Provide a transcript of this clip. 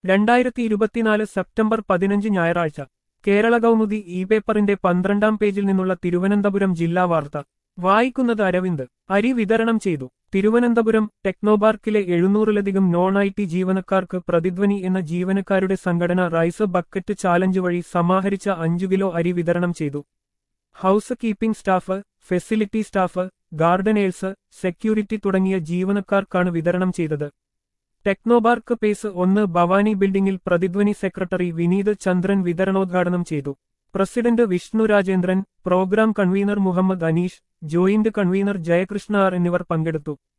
രണ്ടായിരത്തി ഇരുപത്തിനാല് സെപ്റ്റംബർ പതിനഞ്ച് ഞായറാഴ്ച കേരള കൗമുദി ഇ പേപ്പറിന്റെ പന്ത്രണ്ടാം പേജിൽ നിന്നുള്ള തിരുവനന്തപുരം ജില്ലാ വാർത്ത വായിക്കുന്നത് അരവിന്ദ് അരി വിതരണം ചെയ്തു തിരുവനന്തപുരം ടെക്നോപാർക്കിലെ എഴുന്നൂറിലധികം നോൺ ഐ ടി ജീവനക്കാർക്ക് പ്രതിധ്വനി എന്ന ജീവനക്കാരുടെ സംഘടന റൈസ് ബക്കറ്റ് ചാലഞ്ച് വഴി സമാഹരിച്ച അഞ്ചു കിലോ അരി വിതരണം ചെയ്തു house keeping staff facility staff gardeners security തുടങ്ങിയ ജീവനക്കാർക്കാണ് വിതരണം ചെയ്തത് ടെക്നോപാർക്ക് പേസ് ഒന്ന് ഭവാനി ബിൽഡിംഗിൽ പ്രതിധ്വനി സെക്രട്ടറി വിനീത് ചന്ദ്രൻ വിതരണോദ്ഘാടനം ചെയ്തു president Vishnu Rajendran programme convener Muhammad Aneesh joint convener Jayakrishna R എന്നിവർ പങ്കെടുത്തു